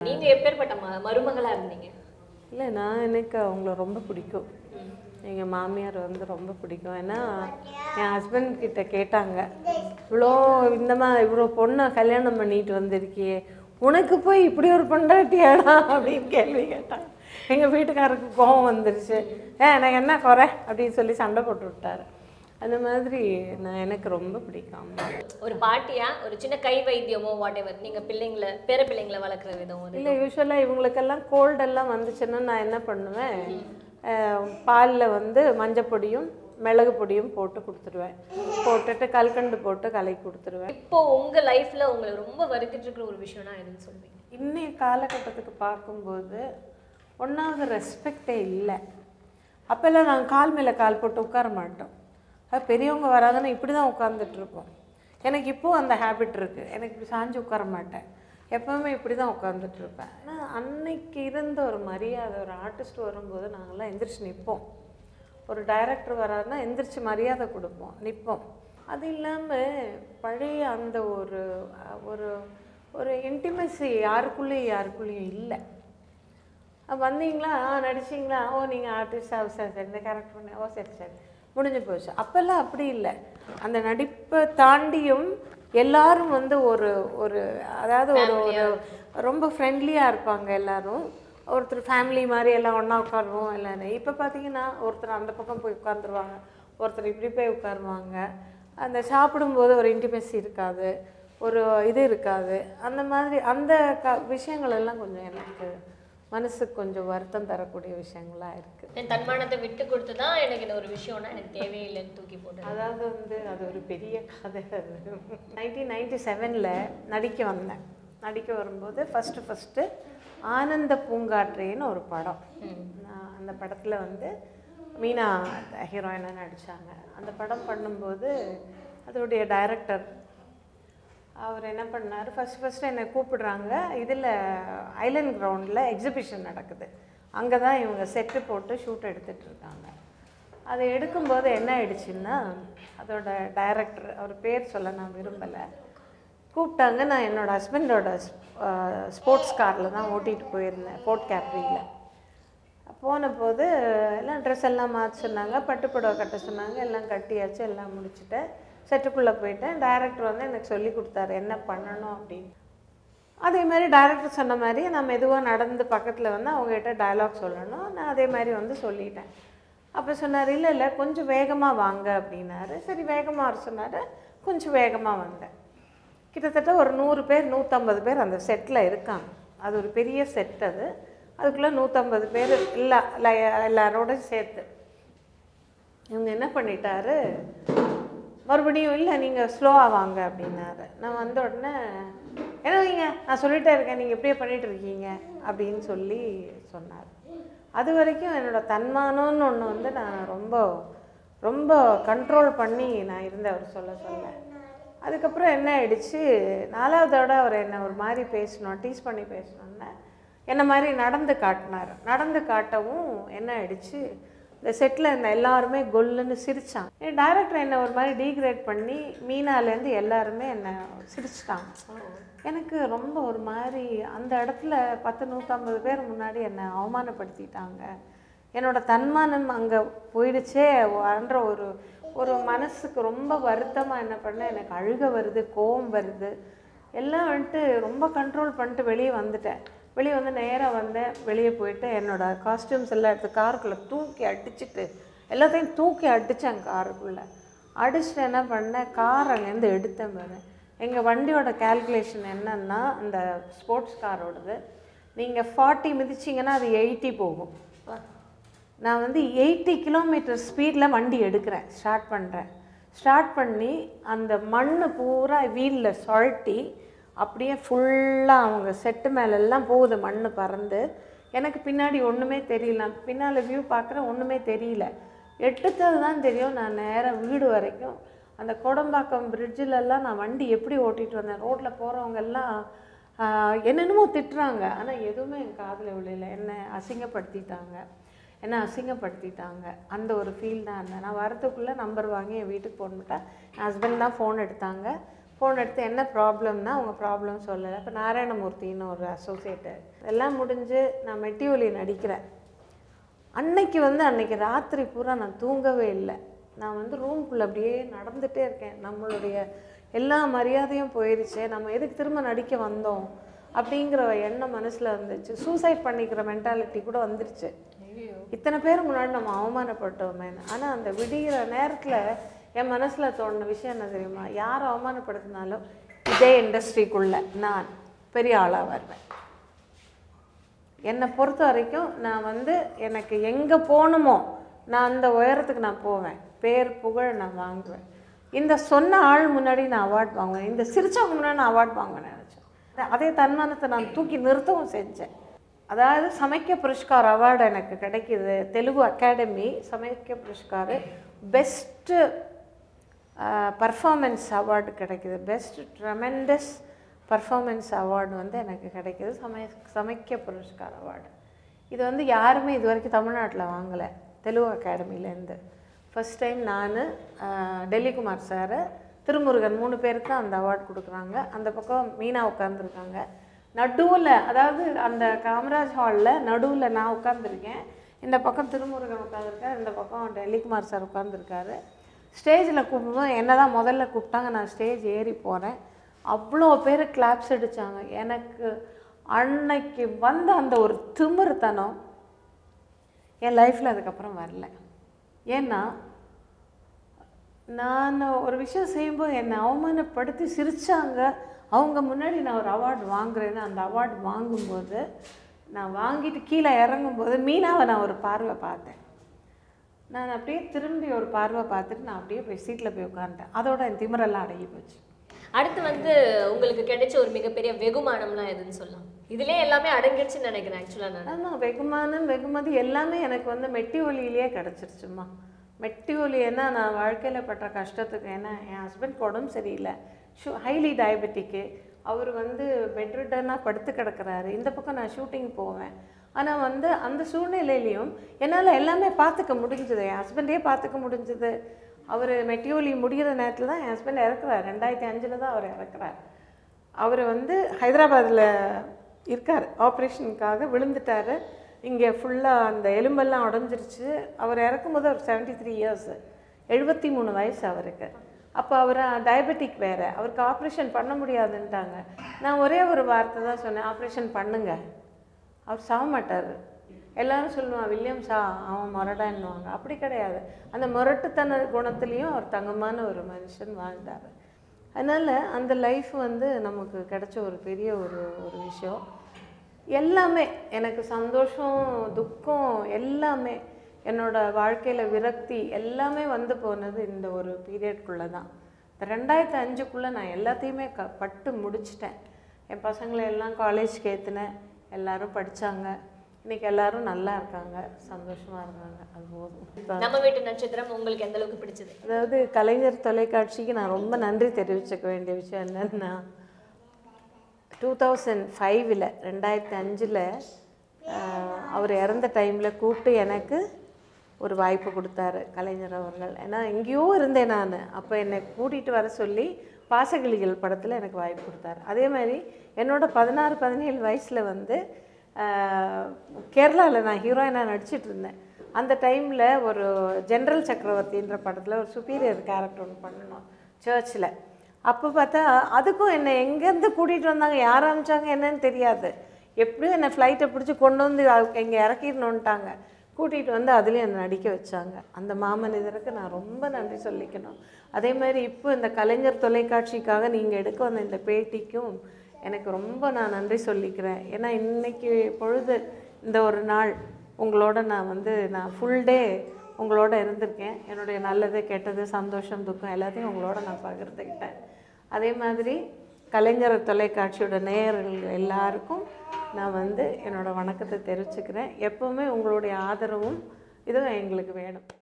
நீங்க எப்பேற்பட்ட ம- மருமகளா இருந்தீங்க இல்லை நான் எனக்கு அவங்கள ரொம்ப பிடிக்கும் எங்கள் மாமியார் வந்து ரொம்ப பிடிக்கும் ஏன்னா என் ஹஸ்பண்ட் கிட்ட கேட்டாங்க இவ்வளோ இந்த மாதிரி இவ்வளோ பொண்ணை கல்யாணம் பண்ணிட்டு வந்திருக்கியே உனக்கு போய் இப்படி ஒரு பொண்டாட்டியாடா அப்படின்னு கேள்வி கேட்டாங்க எங்கள் வீட்டுக்காரருக்கு கோபம் வந்துருச்சு ஏன் எனக்கு என்ன குறை அப்படின்னு சொல்லி சண்டை போட்டு விட்டாரு அந்த மாதிரி நான் எனக்கு ரொம்ப பிடிக்கும் அம்மா ஒரு பாட்டியா ஒரு சின்ன கை வைத்தியமோ வாட் எவர் நீங்க பிள்ளைங்களை பேர பிள்ளைங்களை வளர்க்குற விதம் ஒரு இல்லை யூஸ்வலாக இவங்களுக்கெல்லாம் கோல்டெல்லாம் வந்துச்சுன்னா நான் என்ன பண்ணுவேன் பாலில் வந்து மஞ்சப்பொடியும் மிளகு பொடியும் போட்டு கொடுத்துருவேன் போட்டுட்டு கல்கண்டு போட்டு கலக்கி கொடுத்துருவேன் இப்போ உங்க லைஃப்ல உங்களை ரொம்ப வருத்திட்டு இருக்கிற ஒரு விஷயம்னா எதுன்னு சொல்வீங்க இன்னைய காலகட்டத்துக்கு பார்க்கும்போது ஒன்றாவது ரெஸ்பெக்டே இல்லை அப்போல்லாம் நாங்கள் கால் மேலே கால் போட்டு உட்கார மாட்டோம் அது பெரியவங்க வராங்கன்னா இப்படி தான் உட்காந்துட்டு இருப்போம் எனக்கு இப்போது அந்த ஹேபிட் இருக்குது எனக்கு இப்படி சாஞ்சு உட்கார மாட்டேன் எப்போவுமே இப்படி தான் உட்காந்துட்டு இருப்பேன் ஆனால் அன்னைக்கு இருந்த ஒரு மரியாதை ஒரு ஆர்டிஸ்ட் வரும்போது நாங்கள்லாம் எந்திரிச்சு நிற்போம் ஒரு டைரக்டர் வராருன்னா எந்திரிச்சு மரியாதை கொடுப்போம் நிற்போம் அது இல்லாமல் பழைய அந்த ஒரு அஹ், ஒரு ஒரு இன்டிமசி யாருக்குள்ளேயும் யாருக்குள்ளேயும் இல்லை அப்ப வந்தீங்களா ஆ நடிச்சிங்களா ஓ நீங்கள் ஆர்டிஸ்டா சரி சரி இந்த கேரக்டர் பண்ண ஓ சரி சரி முடிஞ்சு போச்சு அப்போல்லாம் அப்படி இல்லை அந்த நடிப்பை தாண்டியும் எல்லாரும் வந்து ஒரு ஒரு அதாவது ஒரு ஒரு ரொம்ப ஃப்ரெண்ட்லியாக இருப்பாங்க எல்லாரும் ஒருத்தர் ஃபேமிலி மாதிரி எல்லாம் ஒன்றா உட்காருவோம் எல்லாரும் இப்போ பார்த்தீங்கன்னா ஒருத்தர் அந்த பக்கம் போய் உட்காந்துருவாங்க ஒருத்தர் இப்படி போய் உட்காருவாங்க அந்த சாப்பிடும்போது ஒரு இன்டிமெசி இருக்காது ஒரு இது இருக்காது அந்த மாதிரி அந்த க விஷயங்கள் எல்லாம் கொஞ்சம் எனக்கு மனசுக்கு கொஞ்சம் வருத்தம் தரக்கூடிய விஷயங்களா இருக்குது என் தன்மானத்தை விட்டு கொடுத்து தான் எனக்கு இந்த ஒரு விஷயம்னா எனக்கு தேவையில்லைன்னு தூக்கி போட்டு அதாவது வந்து அது ஒரு பெரிய கதை அது நைன்டீன் நைன்டி செவனில் நடிக்க வந்தேன் நடிக்க வரும்போது ஃபஸ்ட்டு ஃபஸ்ட்டு ஆனந்த பூங்காற்றேன்னு ஒரு படம் நான் அந்த படத்தில் வந்து மீனா ஹீரோயினாக நடித்தாங்க அந்த படம் பண்ணும்போது அதோடைய டைரக்டர் அவர் என்ன பண்ணார் ஃபஸ்ட் ஃபஸ்ட்டு என்னை கூப்பிடுறாங்க இதில் ஐலண்ட் கிரவுண்டில் எக்ஸிபிஷன் நடக்குது அங்கே தான் இவங்க செட்டு போட்டு ஷூட் எடுத்துட்டு இருக்காங்க அதை எடுக்கும்போது என்ன ஆயிடுச்சுன்னா அதோட டைரக்டர் அவர் பேர் சொல்ல நான் விரும்பலை கூப்பிட்டாங்க நான் என்னோட ஹஸ்பண்டோட ஸ்போர்ட்ஸ் காரில் தான் ஓட்டிகிட்டு போயிருந்தேன் ஃபோர்ட் கேப்ரியில் போன போது எல்லாம் ட்ரெஸ் எல்லாம் மாற்ற சொன்னாங்க பட்டு புடவை கட்ட சொன்னாங்க எல்லாம் கட்டியாச்சு எல்லாம் முடிச்சுட்டேன் செட்டுக்குள்ளே போயிட்டேன் டைரக்டர் வந்து எனக்கு சொல்லி கொடுத்தாரு என்ன பண்ணணும் அப்படின்னு அதே மாதிரி டைரக்டர் சொன்ன மாதிரி நான் மெதுவாக நடந்து பக்கத்தில் வந்து அவங்ககிட்ட டயலாக் சொல்லணும் நான் அதே மாதிரி வந்து சொல்லிட்டேன் அப்போ சொன்னார் இல்லை இல்லை கொஞ்சம் வேகமாக வாங்க அப்படின்னாரு சரி வேகமாக வர சொன்னார் கொஞ்சம் வேகமாக வந்தேன் கிட்டத்தட்ட ஒரு நூறு பேர் நூற்றம்பது பேர் அந்த செட்டில் இருக்காங்க அது ஒரு பெரிய செட் அது அதுக்குள்ளே நூற்றம்பது பேர் எல்லா எல்லா- எல்லாரோட சேர்த்து இவங்க என்ன பண்ணிட்டாரு மறுபடியும் இல்லை நீங்கள் ஸ்லோவாக வாங்க அப்படின்னாரு நான் வந்த உடனே என்ன வைங்க நான் சொல்லிட்டே இருக்கேன் நீங்கள் இப்படியே பண்ணிட்டு இருக்கீங்க அப்படின்னு சொல்லி சொன்னார் அது வரைக்கும் என்னோட தன்மானம்னு ஒன்று வந்து நான் ரொம்ப ரொம்ப கண்ட்ரோல் பண்ணி நான் இருந்தேன் அவர் சொல்ல சொல்ல அதுக்கப்புறம் என்ன ஆயிடுச்சு நாலாவதோட அவர் என்னை ஒரு மாதிரி பேசணும் டீஸ் பண்ணி பேசணுன்னே என்ன மாதிரி நடந்து காட்டினார் நடந்து காட்டவும் என்ன ஆயிடுச்சு இந்த செட்டில் இருந்த எல்லாருமே கொல்லுன்னு சிரிச்சாங்க என் டைரக்டர் என்னை ஒரு மாதிரி டீக்ரேட் பண்ணி மீனாலேருந்து எல்லாருமே என்னை சிரிச்சிட்டாங்க எனக்கு ரொம்ப ஒரு மாதிரி அந்த இடத்துல பத்து நூற்றம்பது பேர் முன்னாடி என்னை அவமானப்படுத்திட்டாங்க என்னோட தன்மானம் அங்கே போயிடுச்சே அன்ற ஒரு ஒரு மனசுக்கு ரொம்ப வருத்தமாக என்ன பண்ணேன் எனக்கு அழுக வருது கோவம் வருது எல்லாம் வந்துட்டு ரொம்ப கண்ட்ரோல் பண்ணிட்டு வெளியே வந்துட்டேன் வெளியே வந்து நேராக வந்தேன் வெளியே போயிட்டு என்னோட காஸ்டியூம்ஸ் எல்லாம் எடுத்து காருக்குள்ளே தூக்கி அடிச்சிட்டு எல்லாத்தையும் தூக்கி அடித்தேன் காருக்குள்ளே அடிச்சுட்டு என்ன பண்ணேன் கார் அங்கேருந்து எடுத்தேன் பாரு எங்கள் வண்டியோட கால்குலேஷன் என்னன்னா அந்த ஸ்போர்ட்ஸ் காரோடது நீங்கள் ஃபார்ட்டி மிதிச்சிங்கன்னா அது எயிட்டி போகும் நான் வந்து எயிட்டி கிலோமீட்டர் ஸ்பீடில் வண்டி எடுக்கிறேன் ஸ்டார்ட் பண்ணுறேன் ஸ்டார்ட் பண்ணி அந்த மண் பூரா வீலில் சுழட்டி அப்படியே ஃபுல்லாக அவங்க செட்டு மேலெல்லாம் போகுது மண் பறந்து எனக்கு பின்னாடி ஒன்றுமே தெரியல நான் பின்னால் வியூ பார்க்குறேன் ஒன்றுமே தெரியல எடுத்தது தான் தெரியும் நான் நேராக வீடு வரைக்கும் அந்த கோடம்பாக்கம் பிரிட்ஜிலெல்லாம் நான் வண்டி எப்படி ஓட்டிகிட்டு வந்தேன் ரோட்டில் போகிறவங்க எல்லாம் ஆஹ், என்னென்னமோ திட்டுறாங்க ஆனால் எதுவுமே என் காதில் விழல என்னை அசிங்கப்படுத்திட்டாங்க என்னை அசிங்கப்படுத்திட்டாங்க அந்த ஒரு ஃபீல் தான் இருந்தேன் நான் வரத்துக்குள்ளே நம்பர் வாங்கி என் வீட்டுக்கு ஃபோன் பண்ணிட்டேன் என் ஹஸ்பண்ட் தான் ஃபோன் எடுத்தாங்க ஃபோன் எடுத்து என்ன ப்ராப்ளம்னா அவங்க ப்ராப்ளம் சொல்லலை இப்போ நாராயணமூர்த்தின்னு ஒரு அசோசியேட்டு எல்லாம் முடிஞ்சு நான் மெட்டிஒலி நடிக்கிறேன் அன்னைக்கு வந்து அன்னைக்கு ராத்திரி பூரா நான் தூங்கவே இல்லை நான் வந்து ரூம்குள்ளே அப்படியே நடந்துகிட்டே இருக்கேன் நம்மளுடைய எல்லா மரியாதையும் போயிடுச்சு நம்ம எதுக்கு திரும்ப நடிக்க வந்தோம் அப்படிங்கிற எண்ணம் மனசில் வந்துச்சு சூசைட் பண்ணிக்கிற மென்டாலிட்டி கூட வந்துருச்சு இத்தனை பேர் முன்னாடி நம்ம அவமானப்பட்டோமே ஆனால் அந்த விடிகிற நேரத்தில் என் மனசில் தோணுன விஷயம் என்ன தெரியுமா யார் அவமானப்படுத்தினாலும் இதே இண்டஸ்ட்ரிக்குள்ளே நான் பெரிய ஆளாக வருவேன் என்னை பொறுத்த வரைக்கும் நான் வந்து எனக்கு எங்கே போகணுமோ நான் அந்த உயரத்துக்கு நான் போவேன் பேர் புகழ் நான் வாங்குவேன் இந்த சொன்ன ஆள் முன்னாடி நான் அவார்ட் வாங்குவேன் இந்த சிரிச்சவங்க முன்னாடி நான் அவார்ட் வாங்குவேன் நினச்சேன் அதே தன்மானத்தை நான் தூக்கி நிறுத்தவும் செஞ்சேன் அதாவது சமைக்க புரஸ்கார் அவார்டு எனக்கு கிடைக்கிது தெலுங்கு அகாடமி சமைக்க புரஸ்கார் பெஸ்ட்டு பர்ஃபார்மன்ஸ் அவார்டு கிடைக்கிது பெஸ்ட் ட்ரெமெண்டஸ் பர்ஃபார்மன்ஸ் அவார்டு வந்து எனக்கு கிடைக்கிது சமை சமைக்க புரஸ்கார் அவார்டு இது வந்து யாருமே இது வரைக்கும் தமிழ்நாட்டில் வாங்கலை தெலுங்கு அகாடமிலேருந்து ஃபஸ்ட் டைம் நான் டெல்லிகுமார் சார் திருமுருகன் மூணு பேருக்கு தான் அந்த அவார்டு கொடுக்குறாங்க அந்த பக்கம் மீனா உட்காந்துருக்காங்க நடுவில் அதாவது அந்த காமராஜ் ஹாலில் நடுவில் நான் உட்காந்துருக்கேன் இந்த பக்கம் திருமுருகன் உட்காந்துருக்கார் இந்த பக்கம் டெல்லிகுமார் சார் உட்காந்துருக்காரு ஸ்டேஜில் கூப்பிடும்போது என்ன தான் முதல்ல கூப்பிட்டாங்க நான் ஸ்டேஜ் ஏறி போகிறேன் அவ்வளோ பேர் கிளாப்ஸ் அடித்தாங்க எனக்கு அன்னைக்கு வந்த அந்த ஒரு திமிருத்தனம் என் லைஃப்பில் அதுக்கப்புறம் வரல ஏன்னா நான் ஒரு விஷயம் செய்யும்போது என்னை அவமானப்படுத்தி சிரித்தாங்க அவங்க முன்னாடி நான் ஒரு அவார்டு வாங்குறேன்னு அந்த அவார்டு வாங்கும்போது நான் வாங்கிட்டு கீழே இறங்கும்போது மீனாவை நான் ஒரு பார்வை பார்த்தேன் நான் அப்படியே திரும்பி ஒரு பார்வை பார்த்துட்டு நான் அப்படியே போய் சீட்டில் போய் உட்காந்துட்டேன் அதோட என் திமிரெல்லாம் அடங்கி போச்சு அடுத்து வந்து உங்களுக்கு கிடைச்ச ஒரு மிகப்பெரிய வெகுமானம்லாம் எதுன்னு சொல்லலாம் இதுலயே எல்லாமே அடங்கிடுச்சுன்னு நினைக்கிறேன் ஆக்சுவலா நான் ஆமாம் வெகுமானம் வெகுமதி எல்லாமே எனக்கு வந்து மெட்டி ஒலியிலேயே கிடச்சிருச்சுமா மெட்டி ஒலி ஏன்னா நான் வாழ்க்கையில் பட்ட கஷ்டத்துக்கு ஏன்னா என் ஹஸ்பண்ட் உடம்பு சரியில்லை ஷூ ஹைலி டயபெட்டிக்கு அவர் வந்து பெட்ரிட்டனாக படுத்து கிடக்குறாரு இந்த பக்கம் நான் ஷூட்டிங் போவேன் ஆனால் வந்து அந்த சூழ்நிலையிலையும் என்னால் எல்லாமே பார்த்துக்க முடிஞ்சுது என் ஹஸ்பண்டே பார்த்துக்க முடிஞ்சுது அவர் மெட்டியோலி முடிகிற நேரத்தில் தான் என் ஹஸ்பண்ட் இறக்குறார் ரெண்டாயிரத்தி அஞ்சில் தான் அவர் இறக்குறார் அவர் வந்து ஹைதராபாத்தில் இருக்கார் ஆப்ரேஷனுக்காக விழுந்துட்டார் இங்கே ஃபுல்லாக அந்த எலும்பெல்லாம் உடஞ்சிருச்சு அவர் இறக்கும்போது அவர் செவன்ட்டி த்ரீ இயர்ஸ் எழுபத்தி மூணு வயசு அவருக்கு அப்போ அவர் டயபெட்டிக் வேறு அவருக்கு ஆப்ரேஷன் பண்ண முடியாதுன்ட்டாங்க நான் ஒரே ஒரு வார்த்தை தான் சொன்னேன் ஆப்ரேஷன் பண்ணுங்க அவர் சாக மாட்டார் எல்லாரும் சொல்லுவான் வில்லியம்ஸா அவன் முரடான்னுவாங்க அப்படி கிடையாது அந்த முரட்டுத்தன குணத்துலேயும் அவர் தங்கமான ஒரு மனுஷன் வாழ்ந்தார் அதனால் அந்த லைஃப் வந்து நமக்கு கிடைச்ச ஒரு பெரிய ஒரு ஒரு விஷயம் எல்லாமே எனக்கு சந்தோஷம் துக்கம் எல்லாமே என்னோட வாழ்க்கையில் விரக்தி எல்லாமே வந்து போனது இந்த ஒரு பீரியட்குள்ளே தான் இந்த ரெண்டாயிரத்து அஞ்சுக்குள்ளே நான் எல்லாத்தையுமே க பட்டு முடிச்சிட்டேன் என் பசங்களை எல்லாம் காலேஜ்க்கு ஏற்றுனேன் எல்லாரும் படித்தாங்க இன்னைக்கு எல்லாரும் நல்லா இருக்காங்க சந்தோஷமாக இருக்காங்க அது போதும் நம்ம வீட்டு நட்சத்திரம் உங்களுக்கு எந்த அளவுக்கு பிடிச்சது அதாவது கலைஞர் தொலைக்காட்சிக்கு நான் ரொம்ப நன்றி தெரிவிச்சுக்க வேண்டிய விஷயம் என்னன்னா டூ தௌசண்ட் ஃபைவ்ல ரெண்டாயிரத்தி அஞ்சில் அவர் இறந்த டைமில் கூப்பிட்டு எனக்கு ஒரு வாய்ப்பு கொடுத்தாரு கலைஞர் அவர்கள் ஏன்னா எங்கேயோ இருந்தேன் நான் அப்போ என்னை கூட்டிகிட்டு வர சொல்லி பாசகிளிகள் படத்தில் எனக்கு வாய்ப்பு கொடுத்தாரு அதே மாதிரி என்னோட பதினாறு பதினேழு வயசில் வந்து கேரளாவில் நான் ஹீரோயினாக நடிச்சிட்டு இருந்தேன் அந்த டைமில் ஒரு ஜென்ரல் சக்கரவர்த்தின்ற படத்தில் ஒரு சுப்பீரியர் கேரக்டர் ஒன்று பண்ணணும் சர்ச்சில் அப்போ பார்த்தா அதுக்கும் என்னை எங்கேருந்து கூட்டிகிட்டு வந்தாங்க யார் அனுப்பிச்சாங்க என்னன்னு தெரியாது எப்படியும் என்னை ஃப்ளைட்டை பிடிச்சி கொண்டு வந்து இங்கே இறக்கிடணுன்ட்டாங்க கூட்டிகிட்டு வந்து அதுலேயும் என்னை நடிக்க வச்சாங்க அந்த மாமனிதருக்கு நான் ரொம்ப நன்றி சொல்லிக்கணும் அதே மாதிரி இப்போ இந்த கலைஞர் தொலைக்காட்சிக்காக நீங்கள் எடுக்க வந்த இந்த பேட்டிக்கும் எனக்கு ரொம்ப நான் நன்றி சொல்லிக்கிறேன் ஏன்னா இன்னைக்கு பொழுது இந்த ஒரு நாள் உங்களோட நான் வந்து நான் ஃபுல் டே உங்களோட இருந்திருக்கேன் என்னுடைய நல்லது கெட்டது சந்தோஷம் துக்கம் எல்லாத்தையும் உங்களோட நான் பகிர்ந்துக்கிட்டேன் அதே மாதிரி கலைஞர் தொலைக்காட்சியோட நேயர்கள் எல்லாருக்கும் நான் வந்து என்னோட வணக்கத்தை தெரிவிச்சுக்கிறேன் எப்போவுமே உங்களுடைய ஆதரவும் இதுவும் எங்களுக்கு வேணும்